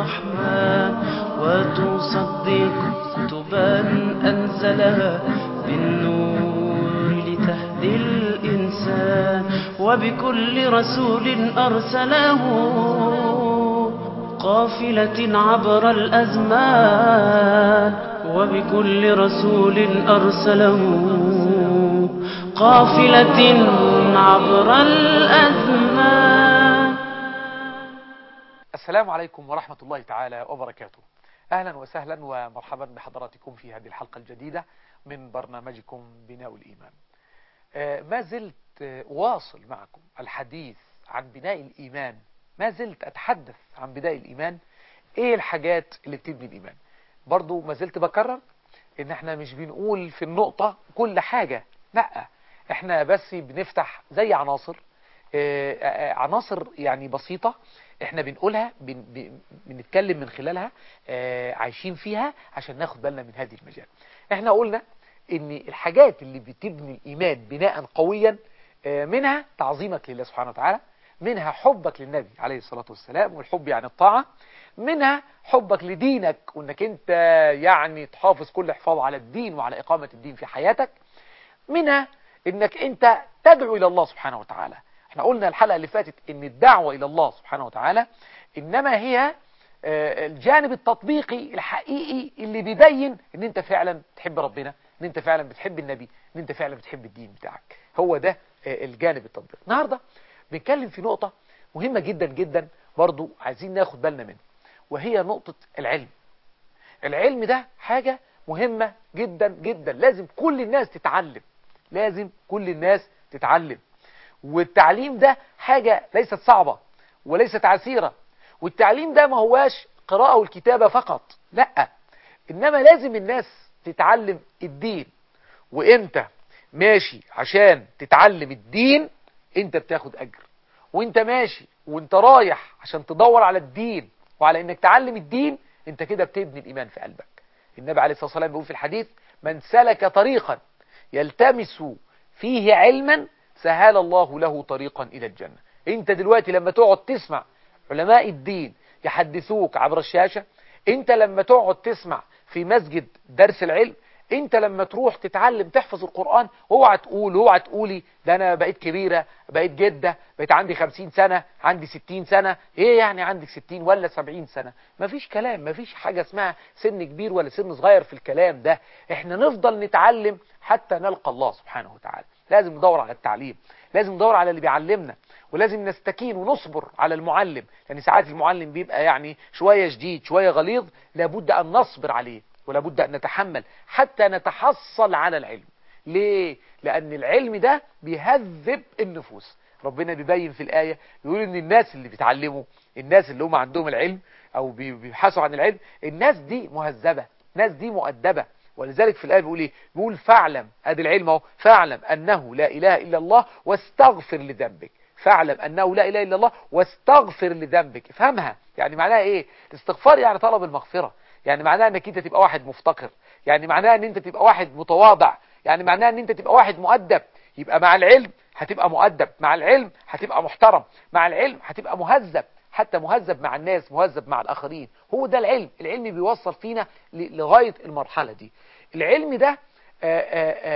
الرحمن وتصدق كتبا أنزلها بالنور لتهدي الإنسان وبكل رسول أرسله قافلة عبر الأزمان وبكل رسول أرسله قافلة عبر الأزمان السلام عليكم ورحمة الله تعالى وبركاته أهلا وسهلا ومرحبا بحضراتكم في هذه الحلقة الجديدة من برنامجكم بناء الإيمان آه، ما زلت آه، واصل معكم الحديث عن بناء الإيمان ما زلت أتحدث عن بناء الإيمان إيه الحاجات اللي بتبني الإيمان برضو ما زلت بكرر إن احنا مش بنقول في النقطة كل حاجة لا احنا بس بنفتح زي عناصر آه، آه، عناصر يعني بسيطة احنا بنقولها بن بن- بنتكلم من خلالها آه، عايشين فيها عشان ناخد بالنا من هذه المجال احنا قلنا ان الحاجات اللي بتبني الايمان بناء قويا آه، منها تعظيمك لله سبحانه وتعالى منها حبك للنبي عليه الصلاة والسلام والحب يعني الطاعة منها حبك لدينك وانك انت يعني تحافظ كل حفاظ على الدين وعلى اقامة الدين في حياتك منها انك انت تدعو الى الله سبحانه وتعالى احنا قلنا الحلقة اللي فاتت ان الدعوة الى الله سبحانه وتعالى انما هي آه، الجانب التطبيقي الحقيقي اللي بيبين ان انت فعلا تحب ربنا ان انت فعلا بتحب النبي ان انت فعلا بتحب الدين بتاعك هو ده آه، الجانب التطبيقي النهاردة بنتكلم في نقطة مهمة جدا جدا برضو عايزين ناخد بالنا منها وهي نقطة العلم العلم ده حاجة مهمة جدا جدا لازم كل الناس تتعلم لازم كل الناس تتعلم والتعليم ده حاجة ليست صعبة وليست عسيرة والتعليم ده ما هواش قراءة والكتابة فقط لا إنما لازم الناس تتعلم الدين وانت ماشي عشان تتعلم الدين انت بتاخد اجر وانت ماشي وانت رايح عشان تدور على الدين وعلى انك تعلم الدين انت كده بتبني الايمان في قلبك النبي عليه الصلاة والسلام بيقول في الحديث من سلك طريقا يلتمس فيه علما سهل الله له طريقا الى الجنة انت دلوقتي لما تقعد تسمع علماء الدين يحدثوك عبر الشاشة انت لما تقعد تسمع في مسجد درس العلم انت لما تروح تتعلم تحفظ القرآن اوعى تقول اوعى تقولي ده انا بقيت كبيرة بقيت جدة بقيت عندي خمسين سنة عندي ستين سنة ايه يعني عندك ستين ولا سبعين سنة مفيش كلام مفيش حاجة اسمها سن كبير ولا سن صغير في الكلام ده احنا نفضل نتعلم حتى نلقى الله سبحانه وتعالى لازم ندور على التعليم لازم ندور على اللي بيعلمنا ولازم نستكين ونصبر على المعلم لان يعني ساعات المعلم بيبقى يعني شوية شديد شوية غليظ لابد ان نصبر عليه ولابد أن نتحمل حتى نتحصل على العلم ليه؟ لأن العلم ده بيهذب النفوس ربنا بيبين في الآية يقول إن الناس اللي بيتعلموا الناس اللي هم عندهم العلم أو بيبحثوا عن العلم الناس دي مهذبة الناس دي مؤدبة ولذلك في الآية بيقول إيه؟ بيقول فاعلم ادي العلم اهو فاعلم أنه لا إله إلا الله واستغفر لذنبك فاعلم أنه لا إله إلا الله واستغفر لذنبك افهمها يعني معناها إيه؟ الاستغفار يعني طلب المغفرة يعني معناها انك انت تبقى واحد مفتقر يعني معناها ان انت تبقى واحد متواضع يعني معناها ان انت تبقى واحد مؤدب يبقى مع العلم هتبقى مؤدب مع العلم هتبقى محترم مع العلم هتبقى مهذب حتى مهذب مع الناس مهذب مع الآخرين هو ده العلم العلم بيوصل فينا لغاية المرحلة دي العلم ده آآ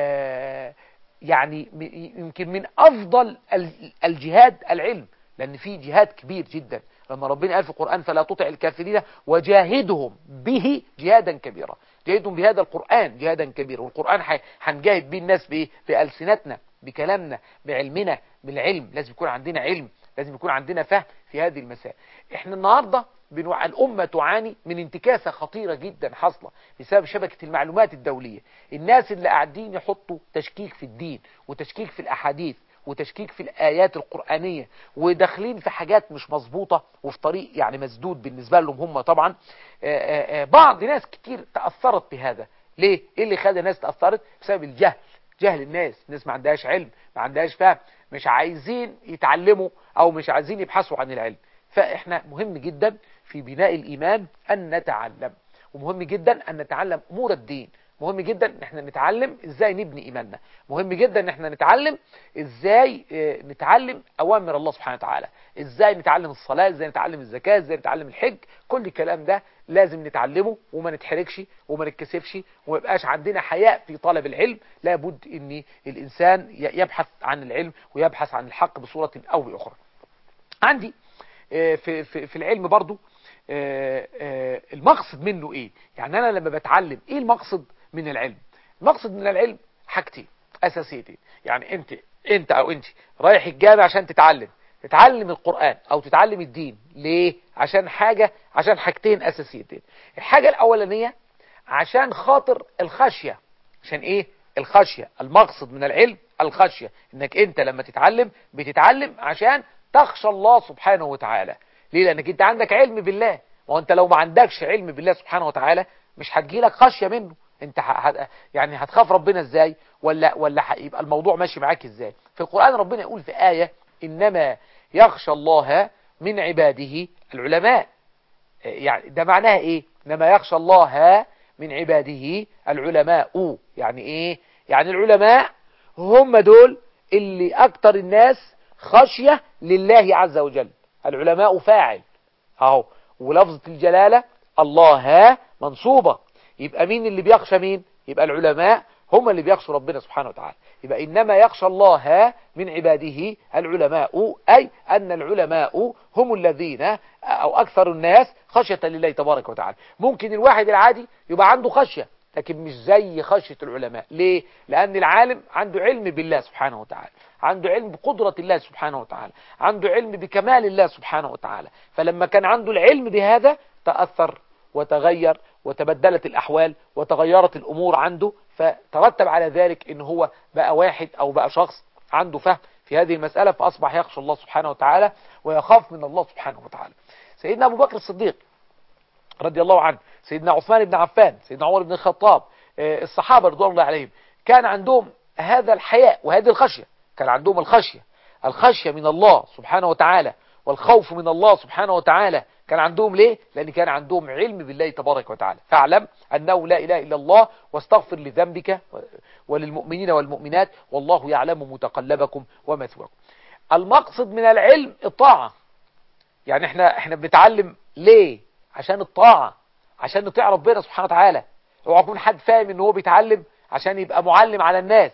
آآ يعني يمكن من أفضل الجهاد العلم لأن في جهاد كبير جدا لما ربنا قال في القرآن فلا تطع الكافرين وجاهدهم به جهادا كبيرا جاهدهم بهذا القرآن جهادا كبيرا والقرآن هنجاهد به الناس بإيه بألسنتنا بكلامنا بعلمنا بالعلم لازم يكون عندنا علم لازم يكون عندنا فهم في هذه المسائل احنا النهاردة بنوع الأمة تعاني من انتكاسة خطيرة جدا حاصلة بسبب شبكة المعلومات الدولية الناس اللي قاعدين يحطوا تشكيك في الدين وتشكيك في الأحاديث وتشكيك في الآيات القرآنية وداخلين في حاجات مش مظبوطة وفي طريق يعني مسدود بالنسبة لهم هم طبعا آآ آآ بعض ناس كتير تأثرت بهذا ليه؟ ايه اللي خلى الناس تأثرت؟ بسبب الجهل جهل الناس الناس ما عندهاش علم ما عندهاش فهم مش عايزين يتعلموا او مش عايزين يبحثوا عن العلم فاحنا مهم جدا في بناء الإيمان أن نتعلم ومهم جدا أن نتعلم أمور الدين مهم جدا ان احنا نتعلم ازاي نبني ايماننا مهم جدا ان احنا نتعلم ازاي اه، نتعلم اوامر الله سبحانه وتعالى ازاي نتعلم الصلاة ازاي نتعلم الزكاة ازاي نتعلم الحج كل الكلام ده لازم نتعلمه وما نتحركش وما نتكسفش وما يبقاش عندنا حياء في طلب العلم لابد ان الانسان ي- يبحث عن العلم ويبحث عن الحق بصورة او باخرى عندي آه، في في في العلم برضو آه، آه، المقصد منه ايه يعني انا لما بتعلم ايه المقصد من العلم المقصد من العلم حاجتين اساسيتين يعني انت انت او انت رايح الجامع عشان تتعلم تتعلم القرآن او تتعلم الدين ليه عشان حاجة عشان حاجتين اساسيتين الحاجة الاولانية عشان خاطر الخشية عشان ايه الخشية المقصد من العلم الخشية انك انت لما تتعلم بتتعلم عشان تخشى الله سبحانه وتعالى ليه لانك انت عندك علم بالله وانت لو ما عندكش علم بالله سبحانه وتعالى مش هتجيلك خشية منه انت ه... ه... يعني هتخاف ربنا ازاي ولا ولا هيبقى الموضوع ماشي معاك ازاي في القرآن ربنا يقول في آية انما يخشى الله من عباده العلماء يعني ده معناها ايه انما يخشى الله من عباده العلماء يعني ايه يعني العلماء هم دول اللي اكتر الناس خشية لله عز وجل العلماء فاعل اهو ولفظة الجلالة الله منصوبة يبقى مين اللي بيخشى مين يبقى العلماء هم اللي بيخشوا ربنا سبحانه وتعالى يبقى إنما يخشى الله من عباده العلماء أي أن العلماء هم الذين أو أكثر الناس خشية لله تبارك وتعالى ممكن الواحد العادي يبقى عنده خشية لكن مش زي خشية العلماء ليه؟ لأن العالم عنده علم بالله سبحانه وتعالى عنده علم بقدرة الله سبحانه وتعالى عنده علم بكمال الله سبحانه وتعالى فلما كان عنده العلم بهذا تأثر وتغير وتبدلت الأحوال وتغيرت الأمور عنده فترتب على ذلك ان هو بقى واحد او بقى شخص عنده فهم في هذه المسألة فأصبح يخشى الله سبحانه وتعالى ويخاف من الله سبحانه وتعالى سيدنا أبو بكر الصديق رضي الله عنه سيدنا عثمان بن عفان سيدنا عمر بن الخطاب آه، الصحابة رضوان الله عليهم كان عندهم هذا الحياء وهذه الخشية كان عندهم الخشية الخشية من الله سبحانه وتعالى والخوف من الله سبحانه وتعالى كان عندهم ليه؟ لأن كان عندهم علم بالله تبارك وتعالى فاعلم أنه لا إله إلا الله واستغفر لذنبك وللمؤمنين والمؤمنات والله يعلم متقلبكم ومثواكم المقصد من العلم الطاعة يعني احنا احنا بنتعلم ليه عشان الطاعة عشان نطيع ربنا سبحانه وتعالى اوعى يكون حد فاهم ان هو بيتعلم عشان يبقى معلم على الناس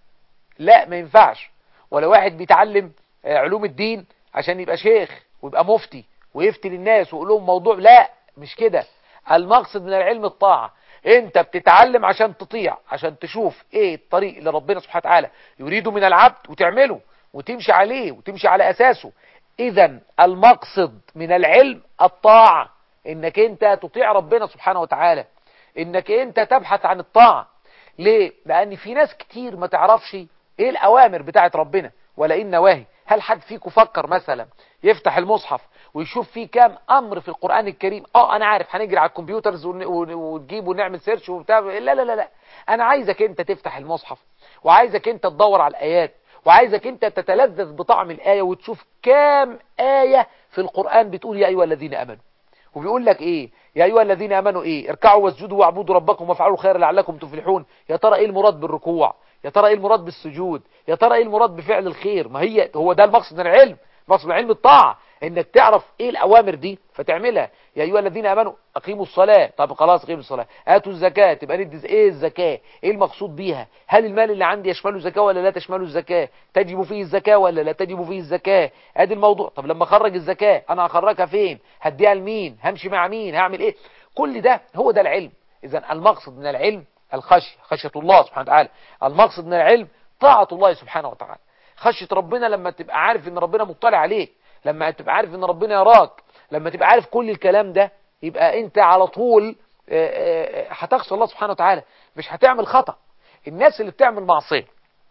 لا ما ينفعش ولا واحد بيتعلم آه، علوم الدين عشان يبقى شيخ ويبقى مفتي ويفتي للناس ويقول لهم موضوع لا مش كده المقصد من العلم الطاعة انت بتتعلم عشان تطيع عشان تشوف ايه الطريق اللي ربنا سبحانه وتعالى يريده من العبد وتعمله وتمشي عليه وتمشي على اساسه اذا المقصد من العلم الطاعة انك انت تطيع ربنا سبحانه وتعالى انك انت تبحث عن الطاعة ليه لان في ناس كتير ما تعرفش ايه الاوامر بتاعت ربنا ولا ايه النواهي هل حد فيكم فكر مثلا يفتح المصحف ويشوف فيه كام امر في القرآن الكريم اه انا عارف هنجري على الكمبيوترز ون- ون- ونجيب ونعمل سيرش وبتاع لا لا لا لا انا عايزك انت تفتح المصحف وعايزك انت تدور على الايات وعايزك انت تتلذذ بطعم الايه وتشوف كام ايه في القرآن بتقول يا ايها الذين امنوا وبيقول لك ايه يا ايها الذين امنوا ايه اركعوا واسجدوا واعبدوا ربكم وافعلوا خير لعلكم تفلحون يا ترى ايه المراد بالركوع يا ترى ايه المراد بالسجود يا ترى ايه المراد بفعل الخير ما هي هو ده المقصد من العلم مقصد من علم الطاعه انك تعرف ايه الاوامر دي فتعملها يا ايها الذين امنوا اقيموا الصلاه طب خلاص اقيموا الصلاه اتوا الزكاه تبقى ندي ايه الزكاه ايه المقصود بيها هل المال اللي عندي يشمله زكاه ولا لا تشمله الزكاه تجب فيه الزكاه ولا لا تجب فيه الزكاه ادي الموضوع طب لما اخرج الزكاه انا هخرجها فين هديها لمين همشي مع مين هعمل ايه كل ده هو ده العلم اذا المقصد من العلم الخشيه خشيه الله سبحانه وتعالى المقصد من العلم طاعه الله سبحانه وتعالى خشيه ربنا لما تبقى عارف ان ربنا مطلع عليك لما تبقى عارف ان ربنا يراك لما تبقى عارف كل الكلام ده يبقى انت على طول آه، آه، هتخشى الله سبحانه وتعالى مش هتعمل خطأ الناس اللي بتعمل معصية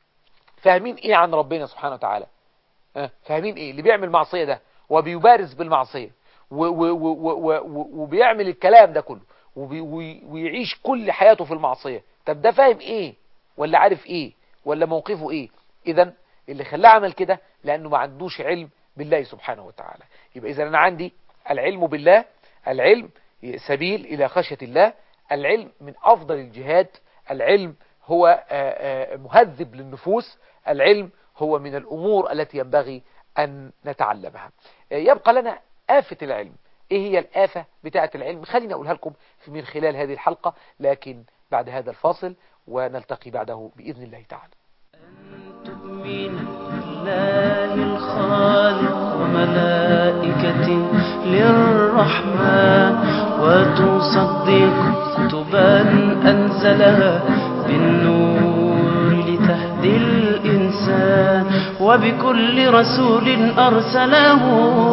فاهمين ايه عن ربنا سبحانه وتعالى آه، فاهمين ايه اللي بيعمل معصية ده وبيبارز بالمعصية و- و- و- و- و- وبيعمل الكلام ده كله وبي- وي- ويعيش كل حياته في المعصية طب ده فاهم ايه ولا عارف ايه ولا موقفه ايه اذا اللي خلاه عمل كده لانه ما عندوش علم بالله سبحانه وتعالى يبقى اذا انا عندي العلم بالله العلم سبيل الى خشية الله العلم من افضل الجهاد العلم هو مهذب للنفوس العلم هو من الأمور التي ينبغي أن نتعلمها يبقى لنا آفة العلم إيه هي الآفة بتاعة العلم خلينا أقولها لكم من خلال هذه الحلقة لكن بعد هذا الفاصل ونلتقي بعده بإذن الله تعالى أن تؤمن بالله الخالق وملائكته للرحمن وتصدق كتبا أنزلها بالنور لتهدي الإنسان وبكل رسول أرسله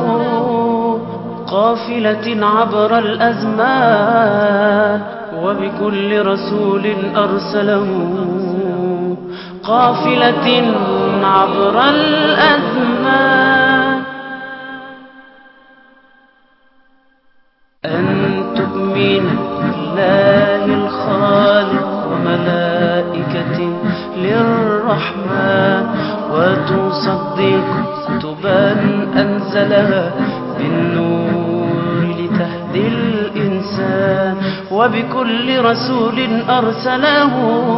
قافلة عبر الأزمان وبكل رسول أرسله قافلة عبر الأزمان أن تؤمن بالله الخالق وملائكته للرحمن وتصدق كتبا أنزلها بالنور لتهدي الإنسان وبكل رسول أرسله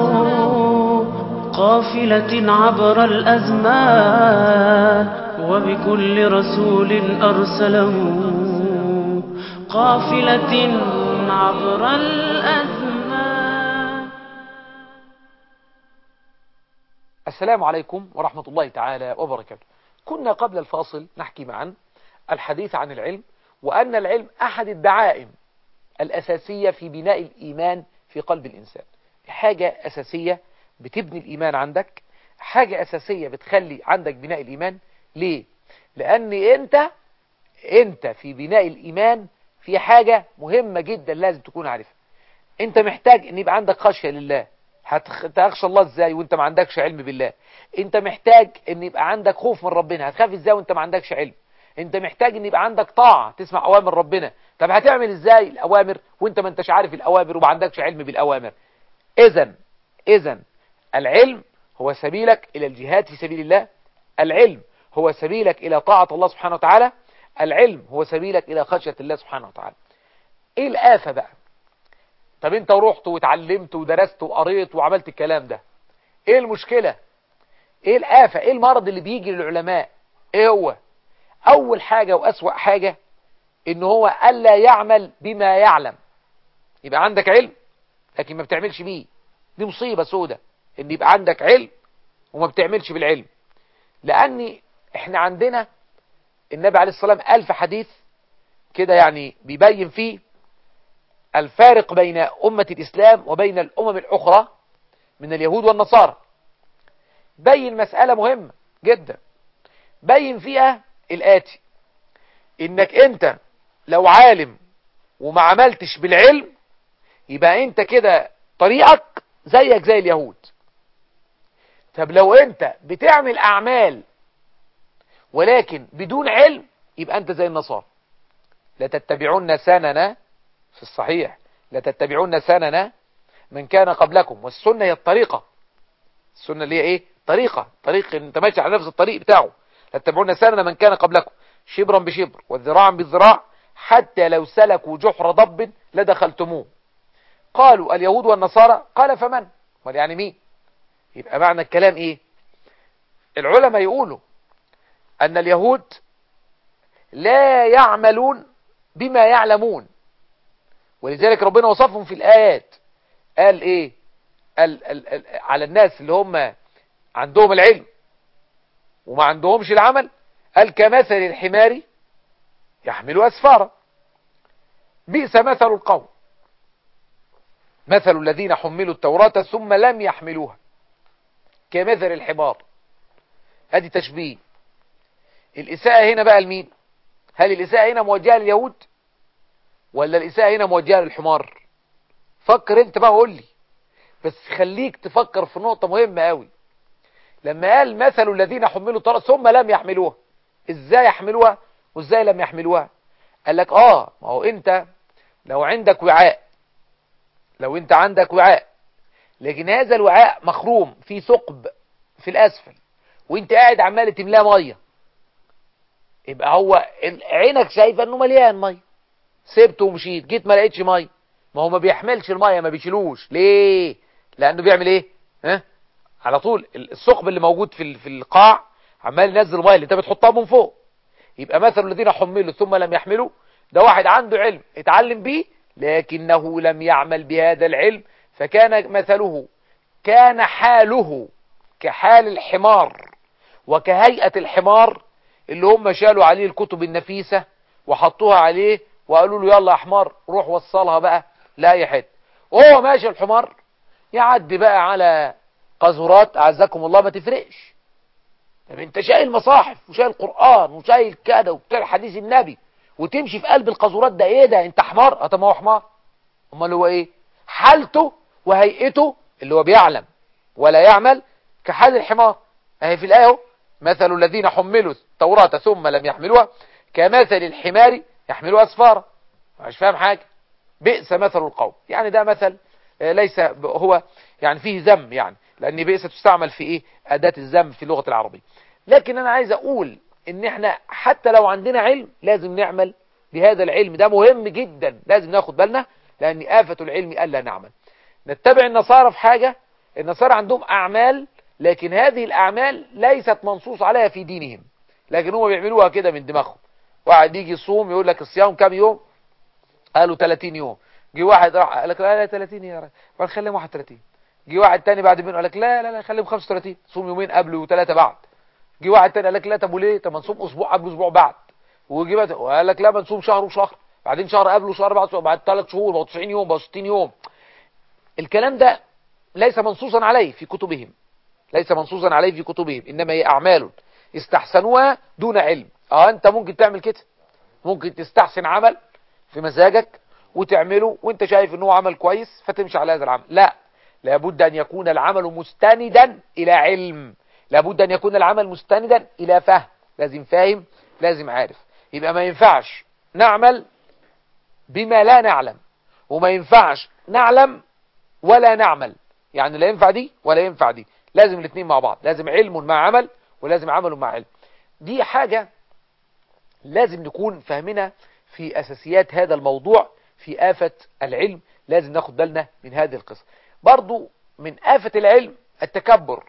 قافلة عبر الأزمان وبكل رسول أرسله قافلة عبر الأزمان السلام عليكم ورحمة الله تعالى وبركاته كنا قبل الفاصل نحكي معا الحديث عن العلم وأن العلم أحد الدعائم الأساسية في بناء الإيمان في قلب الإنسان حاجة أساسية بتبني الإيمان عندك حاجة أساسية بتخلي عندك بناء الإيمان ليه؟ لأن أنت أنت في بناء الإيمان في حاجة مهمة جدا لازم تكون عارفها أنت محتاج أن يبقى عندك خشية لله هتخشى الله ازاي وانت ما عندكش علم بالله انت محتاج ان يبقى عندك خوف من ربنا هتخاف ازاي وانت ما عندكش علم انت محتاج ان يبقى عندك طاعة تسمع اوامر ربنا طب هتعمل ازاي الاوامر وانت ما انتش عارف الاوامر وما عندكش علم بالاوامر اذا اذا العلم هو سبيلك الى الجهاد في سبيل الله العلم هو سبيلك الى طاعة الله سبحانه وتعالى العلم هو سبيلك الى خشية الله سبحانه وتعالى ايه الآفة بقى طب انت ورحت واتعلمت ودرست وقريت وعملت الكلام ده ايه المشكلة ايه الآفة ايه المرض اللي بيجي للعلماء ايه هو اول حاجة واسوأ حاجة ان هو الا يعمل بما يعلم يبقى عندك علم لكن ما بتعملش بيه دي مصيبة سودة ان يبقى عندك علم وما بتعملش بالعلم لان احنا عندنا النبي عليه الصلاة والسلام ألف حديث كده يعني بيبين فيه الفارق بين أمة الإسلام وبين الأمم الأخرى من اليهود والنصارى بين مسألة مهمة جدا بين فيها الآتي إنك أنت لو عالم وما عملتش بالعلم يبقى أنت كده طريقك زيك زي اليهود طب لو أنت بتعمل أعمال ولكن بدون علم يبقى أنت زي النصارى لا تتبعون سننا في الصحيح لا تتبعون سننا من كان قبلكم والسنة هي الطريقة السنة اللي هي ايه طريقة طريق انت ماشي على نفس الطريق بتاعه لا تتبعون سننا من كان قبلكم شبرا بشبر والذراعا بالذراع حتى لو سلكوا جحر ضب لدخلتموه قالوا اليهود والنصارى قال فمن قال يعني مين يبقى معنى الكلام ايه العلماء يقولوا ان اليهود لا يعملون بما يعلمون ولذلك ربنا وصفهم في الآيات قال ايه قال, قال, قال على الناس اللي هم عندهم العلم وما عندهمش العمل قال كمثل الحمار يحمل أسفارا بئس مثل القوم مثل الذين حملوا التوراة ثم لم يحملوها كمثل الحمار هذه تشبيه الإساءة هنا بقى لمين هل الإساءة هنا موجهة لليهود ولا الإساءة هنا موجهة للحمار فكر انت بقى قول لي بس خليك تفكر في نقطة مهمة قوي لما قال مثل الذين حملوا التوراة ثم لم يحملوها ازاي يحملوها وازاي لم يحملوها قال لك اه ما هو انت لو عندك وعاء لو انت عندك وعاء لكن هذا الوعاء مخروم فيه ثقب في الاسفل وانت قاعد عمال تملاه ميه يبقى هو عينك شايفه انه مليان ميه سبته ومشيت جيت ما لقيتش ميه ما هو ما بيحملش الميه ما بيشيلوش ليه لانه بيعمل ايه ها على طول الثقب اللي موجود في ال- في القاع عمال ينزل ميه اللي انت بتحطها من فوق يبقى مثل الذين حملوا ثم لم يحملوا ده واحد عنده علم اتعلم بيه لكنه لم يعمل بهذا العلم فكان مثله كان حاله كحال الحمار وكهيئة الحمار اللي هم شالوا عليه الكتب النفيسة وحطوها عليه وقالوا له يلا يا حمار روح وصلها بقى لأي حته وهو ماشي الحمار يعدي بقى على قذورات أعزكم الله ما تفرقش طب انت شايل مصاحف وشايل قرآن وشايل كده وبتاع حديث النبي وتمشي في قلب القذورات ده ايه ده انت حمار اه طب ما هو حمار امال هو ايه حالته وهيئته اللي هو بيعلم ولا يعمل كحال الحمار اهي في الايه اهو مثل الذين حملوا التوراة ثم لم يحملوها كمثل الحمار يحملوا اسفارا مش فاهم حاجه بئس مثل القوم يعني ده مثل آه، ليس ب- هو يعني فيه ذم يعني لان بئس تستعمل في ايه اداه الذم في اللغه العربيه لكن انا عايز اقول ان احنا حتى لو عندنا علم لازم نعمل بهذا العلم ده مهم جدا لازم ناخد بالنا لان آفة العلم الا نعمل نتبع النصارى في حاجة النصارى عندهم اعمال لكن هذه الاعمال ليست منصوص عليها في دينهم لكن هم بيعملوها كده من دماغهم واحد يجي يصوم يقول لك الصيام كام يوم قالوا 30 يوم جه واحد راح قال لك لا لا 30 يا راجل قال خليهم 31 جه واحد تاني بعد منه قال لك لا لا لا خليهم 35 صوم يومين قبل وثلاثه بعد جه واحد تاني قال لك لا طب وليه طب ما نصوم اسبوع قبل اسبوع بعد وجي بقى وقال لك لا ما نصوم شهر وشهر بعدين شهر قبل وشهر بعد بعد ثلاث شهور بقوا 90 يوم بقوا 60 يوم الكلام ده ليس منصوصا عليه في كتبهم ليس منصوصا عليه في كتبهم انما هي اعمال استحسنوها دون علم اه انت ممكن تعمل كده ممكن تستحسن عمل في مزاجك وتعمله وانت شايف ان هو عمل كويس فتمشي على هذا العمل لا لابد ان يكون العمل مستندا الى علم لابد ان يكون العمل مستندا الى فهم لازم فاهم لازم عارف يبقى ما ينفعش نعمل بما لا نعلم وما ينفعش نعلم ولا نعمل يعني لا ينفع دي ولا ينفع دي لازم الاثنين مع بعض لازم علم مع عمل ولازم عمل مع علم دي حاجة لازم نكون فاهمنا في أساسيات هذا الموضوع في آفة العلم لازم ناخد بالنا من هذه القصة برضو من آفة العلم التكبر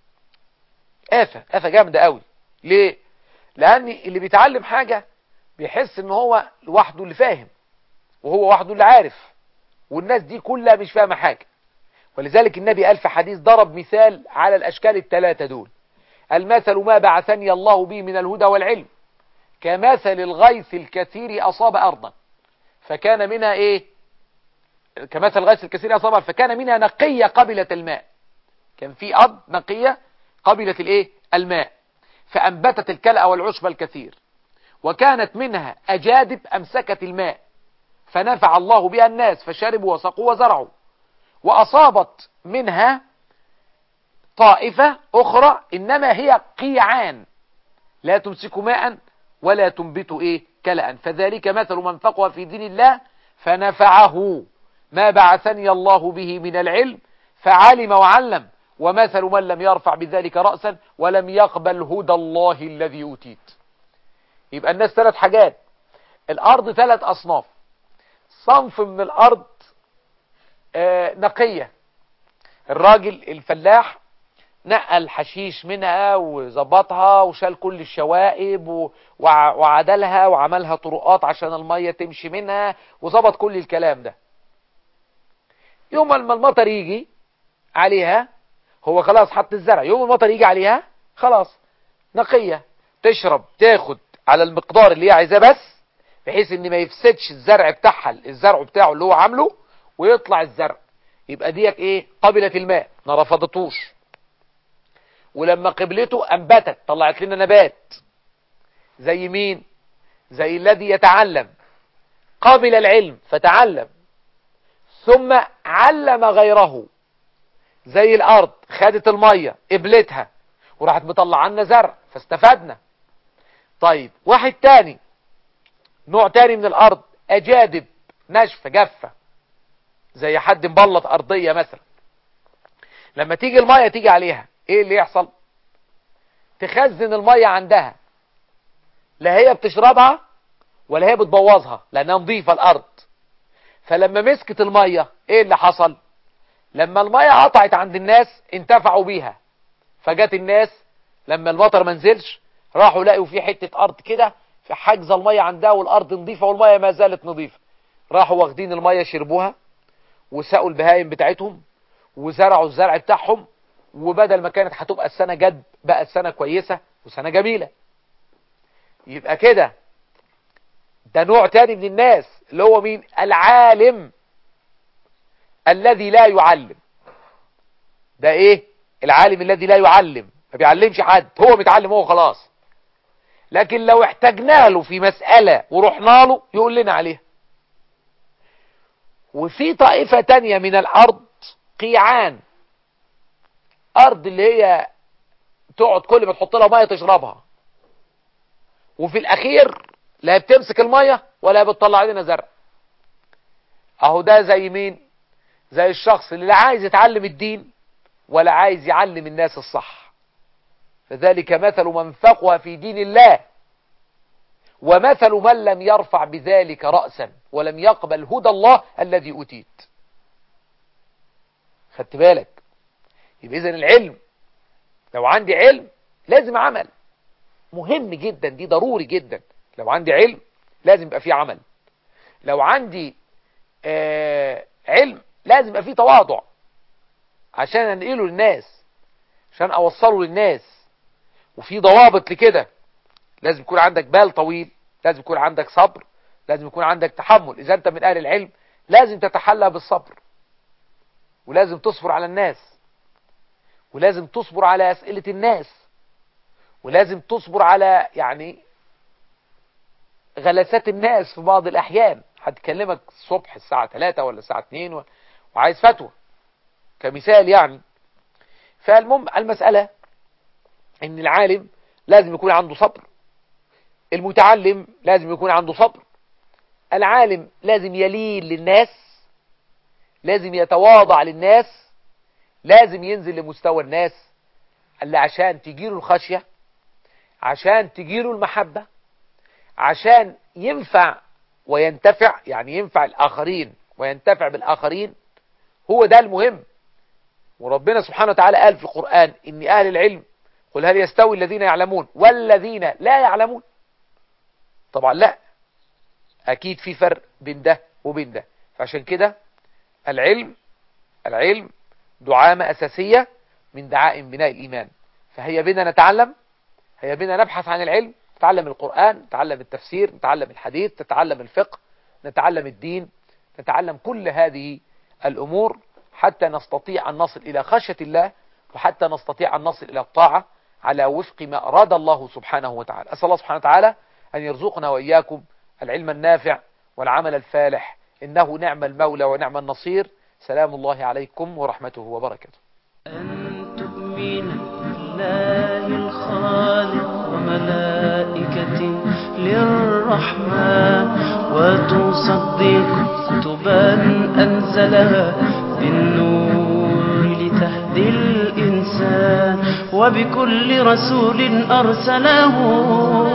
آفة آفة جامدة قوي ليه لأن اللي بيتعلم حاجة بيحس ان هو لوحده اللي فاهم وهو وحده اللي عارف والناس دي كلها مش فاهمة حاجة ولذلك النبي قال في حديث ضرب مثال على الأشكال الثلاثة دول المثل ما بعثني الله به من الهدى والعلم كمثل الغيث الكثير أصاب أرضا فكان منها إيه كمثل الغيث الكثير أصاب أرضا فكان منها نقية قبلة الماء كان في أرض نقية قبلة الإيه الماء فأنبتت الكلأ والعشب الكثير وكانت منها أجادب أمسكت الماء فنفع الله بها الناس فشربوا وسقوا وزرعوا وأصابت منها طائفة أخرى إنما هي قيعان لا تمسك ماء ولا تنبت إيه كلأ فذلك مثل من فقه في دين الله فنفعه ما بعثني الله به من العلم فعلم وعلم ومثل من لم يرفع بذلك رأسا ولم يقبل هدى الله الذي أوتيت يبقى الناس ثلاث حاجات الأرض ثلاث أصناف صنف من الأرض آه نقية الراجل الفلاح نقى الحشيش منها وظبطها وشال كل الشوائب وعدلها وعملها طرقات عشان المية تمشي منها وظبط كل الكلام ده يوم ما المطر يجي عليها هو خلاص حط الزرع يوم المطر يجي عليها خلاص نقية تشرب تاخد على المقدار اللي هي عايزاه بس بحيث ان ما يفسدش الزرع بتاعها الزرع بتاعه اللي هو عامله ويطلع الزرع يبقى ديك ايه قبلت الماء ما رفضتوش ولما قبلته انبتت طلعت لنا نبات زي مين زي الذي يتعلم قبل العلم فتعلم ثم علم غيره زي الارض خدت المية قبلتها وراحت مطلع لنا زرع فاستفدنا طيب واحد تاني نوع تاني من الارض اجادب ناشفه جافه زي حد مبلط ارضيه مثلا لما تيجي الميه تيجي عليها ايه اللي يحصل تخزن الميه عندها لا هي بتشربها ولا هي بتبوظها لانها نظيفه الارض فلما مسكت الميه ايه اللي حصل لما المية قطعت عند الناس انتفعوا بيها فجت الناس لما المطر ما نزلش راحوا لقوا في حتة ارض كده في حجز المية عندها والارض نظيفة والمية ما زالت نظيفة راحوا واخدين المية شربوها وسقوا البهايم بتاعتهم وزرعوا الزرع بتاعهم وبدل ما كانت هتبقى السنة جد بقت سنة كويسة وسنة جميلة يبقى كده ده نوع تاني من الناس اللي هو مين العالم الذي لا يعلم ده ايه العالم الذي لا يعلم ما بيعلمش حد هو متعلم هو خلاص لكن لو احتاجنا له في مسألة ورحنا له يقول لنا عليها وفي طائفة تانية من الأرض قيعان أرض اللي هي تقعد كل ما تحط لها مية تشربها وفي الأخير لا بتمسك المية ولا بتطلع لنا زرع أهو ده زي مين زي الشخص اللي لا عايز يتعلم الدين ولا عايز يعلم الناس الصح فذلك مثل من فقه في دين الله ومثل من لم يرفع بذلك رأسا ولم يقبل هدى الله الذي أتيت خدت بالك يبقى إذن العلم لو عندي علم لازم عمل مهم جدا دي ضروري جدا لو عندي علم لازم يبقى فيه عمل لو عندي آه علم لازم يبقى فيه تواضع عشان انقله للناس عشان اوصله للناس وفي ضوابط لكده لازم يكون عندك بال طويل لازم يكون عندك صبر لازم يكون عندك تحمل اذا انت من اهل العلم لازم تتحلى بالصبر ولازم تصبر على الناس ولازم تصبر على اسئلة الناس ولازم تصبر على يعني غلسات الناس في بعض الاحيان هتكلمك الصبح الساعة 3 ولا الساعة 2 وعايز فتوى كمثال يعني فالمهم المسألة ان العالم لازم يكون عنده صبر المتعلم لازم يكون عنده صبر العالم لازم يلين للناس لازم يتواضع للناس لازم ينزل لمستوى الناس اللي عشان تجيله الخشية عشان تجيله المحبة عشان ينفع وينتفع يعني ينفع الآخرين وينتفع بالآخرين هو ده المهم وربنا سبحانه وتعالى قال في القرآن إن أهل العلم قل هل يستوي الذين يعلمون والذين لا يعلمون طبعا لا أكيد في فرق بين ده وبين ده فعشان كده العلم العلم دعامة أساسية من دعائم بناء الإيمان فهي بنا نتعلم هي بنا نبحث عن العلم نتعلم القرآن نتعلم التفسير نتعلم الحديث نتعلم الفقه نتعلم الدين نتعلم كل هذه الأمور حتى نستطيع أن نصل إلى خشية الله وحتى نستطيع أن نصل إلى الطاعة على وفق ما أراد الله سبحانه وتعالى أسأل الله سبحانه وتعالى أن يرزقنا وإياكم العلم النافع والعمل الفالح إنه نعم المولى ونعم النصير سلام الله عليكم ورحمته وبركاته أن تؤمن بالله الخالق وملائكته للرحمن وتصدق كتبا أنزلها بالنور لتهدي الإنسان وبكل رسول أرسله